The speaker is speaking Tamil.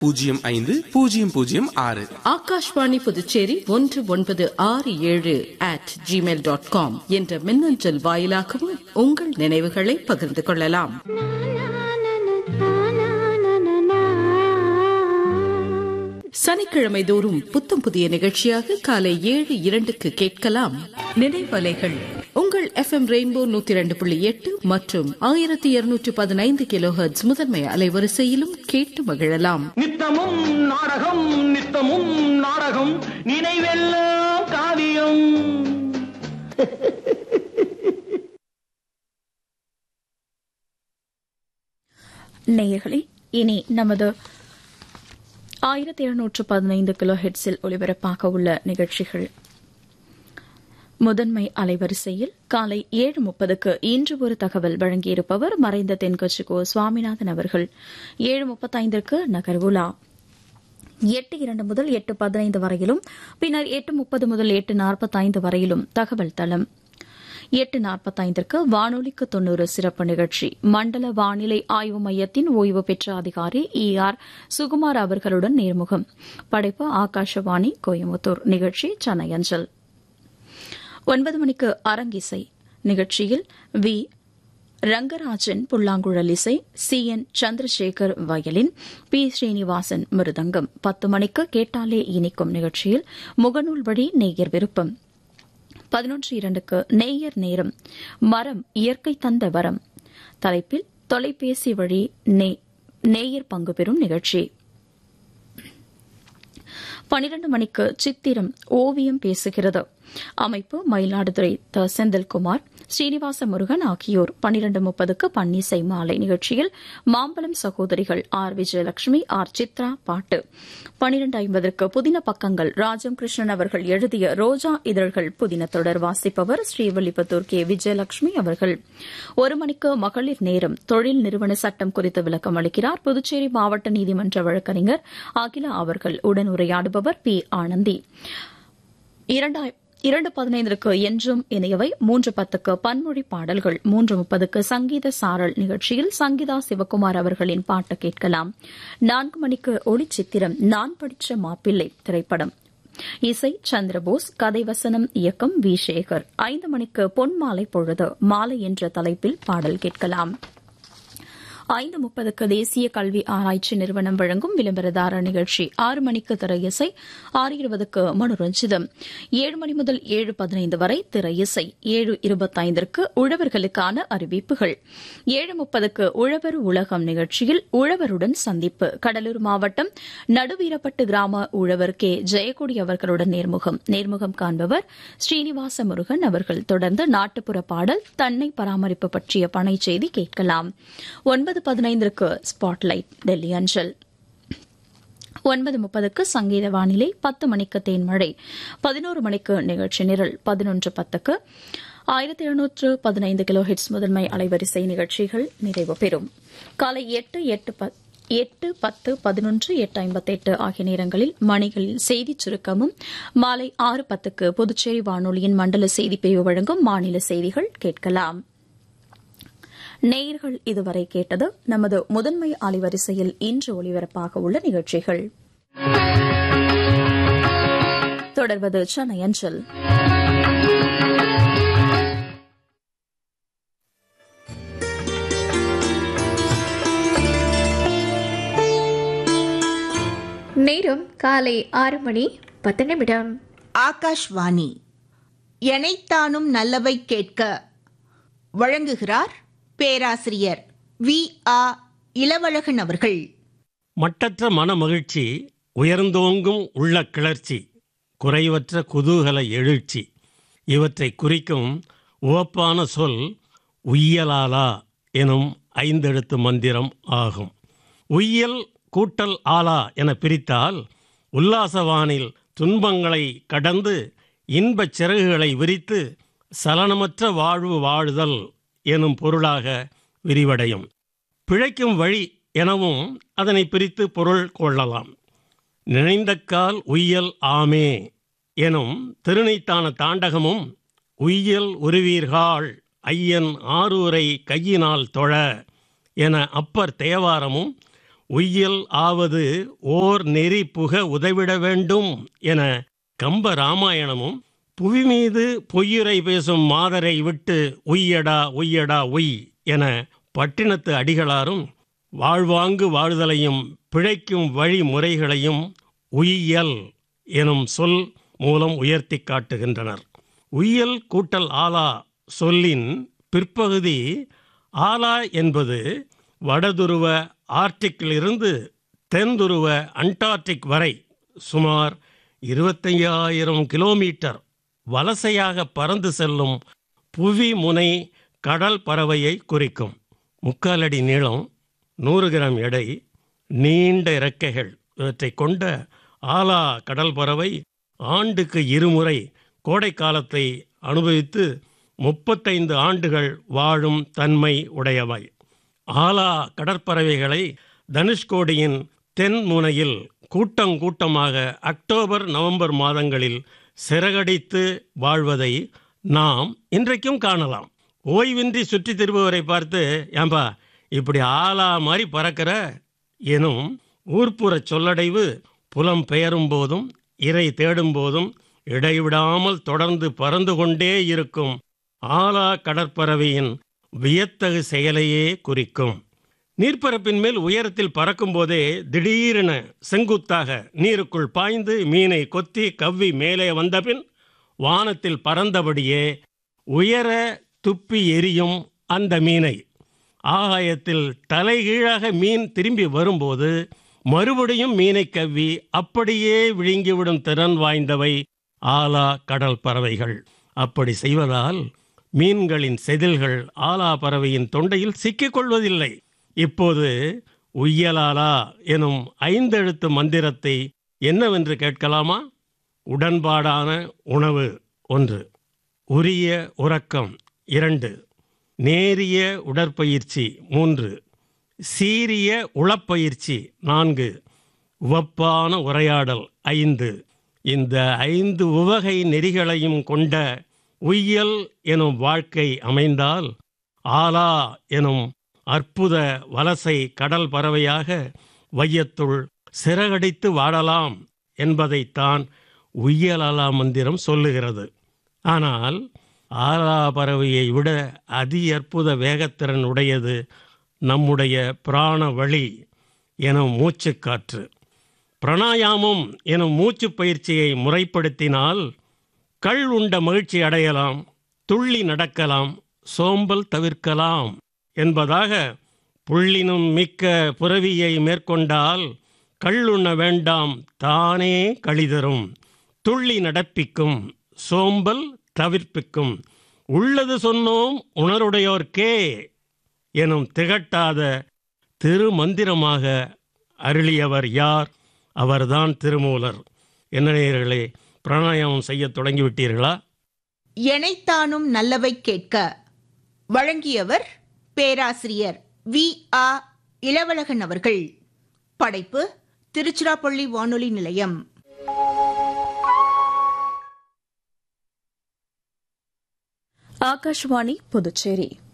பூஜ்ஜியம் ஐந்து பூஜ்ஜியம் பூஜ்ஜியம் ஆறு ஆகாஷ்வாணி புதுச்சேரி ஒன்று ஒன்பது ஆறு ஏழு அட் ஜிமெயில் டாட் காம் என்ற மின்னஞ்சல் வாயிலாகவும் உங்கள் நினைவுகளை பகிர்ந்து கொள்ளலாம் சனிக்கிழமை தோறும் புத்தம் புதிய நிகழ்ச்சியாக காலை ஏழு இரண்டுக்கு கேட்கலாம் நினைவலைகள் உங்கள் எஃப்எம் ரெயின்போ நூத்தி இரண்டு புள்ளி எட்டு மற்றும் ஆயிரத்தி இருநூற்றி பதினைந்து கிலோஹெர்ட்ஸ் முதன்மை அலைவரிசையிலும் கேட்டு மகிழலாம் நித்தமும் நாடகம் நித்தமும் நாடகம் நினைவெல்லாம் காவியம் நேயர்களே இனி நமது ஆயிரத்தி இருநூற்று பதினைந்து கிலோ ஹெட்ஸில் ஒலிபரப்பாக உள்ள நிகழ்ச்சிகள் முதன்மை அலைவரிசையில் காலை ஏழு முப்பதுக்கு இன்று ஒரு தகவல் வழங்கியிருப்பவர் மறைந்த தென்கட்சி கோ சுவாமிநாதன் அவர்கள் ஏழு முப்பத்தைந்திற்கு நகர்வுலா எட்டு இரண்டு முதல் எட்டு பதினைந்து வரையிலும் பின்னர் எட்டு முப்பது முதல் எட்டு நாற்பத்தைந்து வரையிலும் தகவல் தளம் எட்டு நாற்பத்தைந்திற்கு வானொலிக்கு தொன்னூறு சிறப்பு நிகழ்ச்சி மண்டல வானிலை ஆய்வு மையத்தின் ஓய்வு பெற்ற அதிகாரி இ ஆர் சுகுமார் அவர்களுடன் நேர்முகம் படைப்பு ஆகாஷவாணி கோயமுத்தூர் நிகழ்ச்சி சென்னை அஞ்சல் ஒன்பது மணிக்கு அரங்கிசை நிகழ்ச்சியில் வி ரங்கராஜன் புல்லாங்குழல் இசை C N Chandrasekar violin B Srinivasan mridangam பத்து மணிக்கு கேட்டாலே இனிக்கும் நிகழ்ச்சியில் முகநூல் வழி நேயர் விருப்பம் பதினொன்று இரண்டுக்கு நேயர் நேரம் மரம் இயற்கை தந்த வரம் தலைப்பில் தொலைபேசி வழி நேயர் பங்கு பெறும் நிகழ்ச்சி பனிரண்டு மணிக்கு சித்திரம் ஓவியம் பேசுகிறது அமைப்பு மயிலாடுதுறை த செந்தில்குமார் ஸ்ரீனிவாச முருகன் ஆகியோர் பனிரண்டு முப்பதுக்கு பன்னிசை மாலை நிகழ்ச்சியில் மாம்பலம் சகோதரிகள் ஆர் விஜயலட்சுமி ஆர் சித்ரா பாட்டு பனிரண்டு ஐம்பதற்கு புதின பக்கங்கள் ராஜம் கிருஷ்ணன் அவர்கள் எழுதிய ரோஜா இதழ்கள் புதின தொடர் வாசிப்பவர் ஸ்ரீவல்லிபுத்தூர் கே விஜயலட்சுமி அவர்கள் ஒரு மணிக்கு மகளிர் நேரம் தொழில் நிறுவன சட்டம் குறித்து விளக்கம் அளிக்கிறார் புதுச்சேரி மாவட்ட நீதிமன்ற வழக்கறிஞர் அகிலா அவர்கள் உடன் உரையாடுபவர் பி ஆனந்தி இரண்டு பதினைந்திற்கு என்றும் இணையவை மூன்று பத்துக்கு பன்மொழி பாடல்கள் மூன்று முப்பதுக்கு சங்கீத சாரல் நிகழ்ச்சியில் சங்கீதா சிவகுமார் அவர்களின் பாட்டு கேட்கலாம் நான்கு மணிக்கு ஒளிச்சித்திரம் நான் படிச்ச மாப்பிள்ளை திரைப்படம் இசை சந்திரபோஸ் கதை வசனம் இயக்கம் வி சேகர் ஐந்து மணிக்கு பொன்மாலை பொழுது மாலை என்ற தலைப்பில் பாடல் கேட்கலாம் ஐந்து முப்பதுக்கு தேசிய கல்வி ஆராய்ச்சி நிறுவனம் வழங்கும் விளம்பரதார நிகழ்ச்சி ஆறு மணிக்கு திரை இசை ஆறு இருபதுக்கு மனோரஞ்சிதம் ஏழு மணி முதல் ஏழு பதினைந்து வரை திரை இசை ஏழு இருபத்தைந்திற்கு உழவர்களுக்கான அறிவிப்புகள் ஏழு முப்பதுக்கு உழவர் உலகம் நிகழ்ச்சியில் உழவருடன் சந்திப்பு கடலூர் மாவட்டம் நடுவீரப்பட்டு கிராம உழவர் கே ஜெயக்கொடி அவர்களுடன் நேர்முகம் நேர்முகம் காண்பவர் ஸ்ரீனிவாச முருகன் அவர்கள் தொடர்ந்து நாட்டுப்புற பாடல் தன்னை பராமரிப்பு பற்றிய பனை செய்தி கேட்கலாம் ஒன்பது பதினைந்திற்கு ஸ்பாட்லைட் டெல்லி அஞ்சல் ஒன்பது முப்பதுக்கு சங்கீத வானிலை பத்து மணிக்கு தேன்மழை பதினோரு மணிக்கு நிகழ்ச்சி நிரல் பதினொன்று பத்துக்கு ஆயிரத்தி எழுநூற்று பதினைந்து கிலோ ஹெட்ஸ் முதன்மை அலைவரிசை நிகழ்ச்சிகள் நிறைவு பெறும் காலை எட்டு எட்டு எட்டு பத்து பதினொன்று எட்டு ஐம்பத்தெட்டு ஆகிய நேரங்களில் மணிகளில் செய்திச் சுருக்கமும் மாலை ஆறு பத்துக்கு புதுச்சேரி வானொலியின் மண்டல செய்திப்பிரிவு வழங்கும் மாநில செய்திகள் கேட்கலாம் நேயர்கள் இதுவரை கேட்டது நமது முதன்மை அலைவரிசையில் இன்று ஒலிபரப்பாக உள்ள நிகழ்ச்சிகள் தொடர்வது சென்னை அஞ்சல் நேரம் காலை ஆறு மணி பத்து நிமிடம் ஆகாஷ்வாணி எனைத்தானும் நல்லவை கேட்க வழங்குகிறார் பேராசிரியர் வி ஆ இளவழகன் அவர்கள் மட்டற்ற மன மகிழ்ச்சி உயர்ந்தோங்கும் உள்ள கிளர்ச்சி குறைவற்ற குதூகல எழுச்சி இவற்றை குறிக்கும் உவப்பான சொல் உய்யலாலா எனும் ஐந்தெழுத்து மந்திரம் ஆகும் உய்யல் கூட்டல் ஆலா என பிரித்தால் உல்லாசவானில் துன்பங்களை கடந்து இன்பச் சிறகுகளை விரித்து சலனமற்ற வாழ்வு வாழுதல் எனும் பொருளாக விரிவடையும் பிழைக்கும் வழி எனவும் அதனை பிரித்து பொருள் கொள்ளலாம் நினைந்தக்கால் உய்யல் ஆமே எனும் திருநைத்தான தாண்டகமும் உய்யல் உருவீர்கள் ஐயன் ஆரூரை கையினால் தொழ என அப்பர் தேவாரமும் உய்யல் ஆவது ஓர் நெறி புக உதவிட வேண்டும் என கம்ப ராமாயணமும் புவி மீது பொய்யுரை பேசும் மாதரை விட்டு உய்யடா உய்யடா உய் என பட்டினத்து அடிகளாரும் வாழ்வாங்கு வாழ்தலையும் பிழைக்கும் வழிமுறைகளையும் உய்யல் எனும் சொல் மூலம் உயர்த்தி காட்டுகின்றனர் உய்யல் கூட்டல் ஆலா சொல்லின் பிற்பகுதி ஆலா என்பது வடதுருவ ஆர்டிக்கிலிருந்து தென்துருவ அண்டார்டிக் வரை சுமார் இருபத்தையாயிரம் கிலோமீட்டர் வலசையாக பறந்து செல்லும் புவி முனை கடல் பறவையை குறிக்கும் முக்கால் அடி நீளம் நூறு கிராம் எடை நீண்ட இறக்கைகள் இவற்றை கொண்ட ஆலா கடல் பறவை ஆண்டுக்கு இருமுறை கோடை காலத்தை அனுபவித்து முப்பத்தைந்து ஆண்டுகள் வாழும் தன்மை உடையவை ஆலா கடற்பறவைகளை தனுஷ்கோடியின் தென் முனையில் கூட்டம் கூட்டமாக அக்டோபர் நவம்பர் மாதங்களில் சிறகடித்து வாழ்வதை நாம் இன்றைக்கும் காணலாம் ஓய்வின்றி சுற்றித் திரும்புவரை பார்த்து ஏம்பா இப்படி ஆலா மாதிரி பறக்கிற எனும் ஊர்ப்புற சொல்லடைவு புலம் பெயரும் போதும் இறை தேடும் போதும் இடைவிடாமல் தொடர்ந்து பறந்து கொண்டே இருக்கும் ஆலா கடற்பறவையின் வியத்தகு செயலையே குறிக்கும் நீர்ப்பரப்பின் மேல் உயரத்தில் பறக்கும் போதே திடீரென செங்குத்தாக நீருக்குள் பாய்ந்து மீனை கொத்தி கவ்வி மேலே வந்தபின் வானத்தில் பறந்தபடியே உயர துப்பி எரியும் அந்த மீனை ஆகாயத்தில் தலைகீழாக மீன் திரும்பி வரும்போது மறுபடியும் மீனை கவ்வி அப்படியே விழுங்கிவிடும் திறன் வாய்ந்தவை ஆலா கடல் பறவைகள் அப்படி செய்வதால் மீன்களின் செதில்கள் ஆலா பறவையின் தொண்டையில் சிக்கிக் கொள்வதில்லை இப்போது உய்யலாலா எனும் ஐந்தெழுத்து மந்திரத்தை என்னவென்று கேட்கலாமா உடன்பாடான உணவு ஒன்று உரிய உறக்கம் இரண்டு நேரிய உடற்பயிற்சி மூன்று சீரிய உளப்பயிற்சி நான்கு உவப்பான உரையாடல் ஐந்து இந்த ஐந்து உவகை நெறிகளையும் கொண்ட உய்யல் எனும் வாழ்க்கை அமைந்தால் ஆலா எனும் அற்புத வலசை கடல் பறவையாக வையத்துள் சிறகடித்து வாழலாம் என்பதைத்தான் உய்யலாலா மந்திரம் சொல்லுகிறது ஆனால் ஆலா பறவையை விட அதி அற்புத வேகத்திறன் உடையது நம்முடைய பிராண வழி எனும் மூச்சுக்காற்று பிராணாயாமம் எனும் மூச்சு பயிற்சியை முறைப்படுத்தினால் கள் உண்ட மகிழ்ச்சி அடையலாம் துள்ளி நடக்கலாம் சோம்பல் தவிர்க்கலாம் என்பதாக புள்ளினும் மிக்க புறவியை மேற்கொண்டால் கள்ளுண்ண வேண்டாம் தானே கழிதரும் துள்ளி நடப்பிக்கும் சோம்பல் தவிர்ப்பிக்கும் உள்ளது சொன்னோம் உணருடையோர்க்கே எனும் திகட்டாத திருமந்திரமாக அருளியவர் யார் அவர்தான் திருமூலர் என்ன நேயர்களே பிராணாயாமம் செய்ய தொடங்கிவிட்டீர்களா எனைத்தானும் நல்லவை கேட்க வழங்கியவர் பேராசிரியர் வி ஆ இளவழகன் அவர்கள் படைப்பு திருச்சிராப்பள்ளி வானொலி நிலையம் ஆகாஷ்வாணி புதுச்சேரி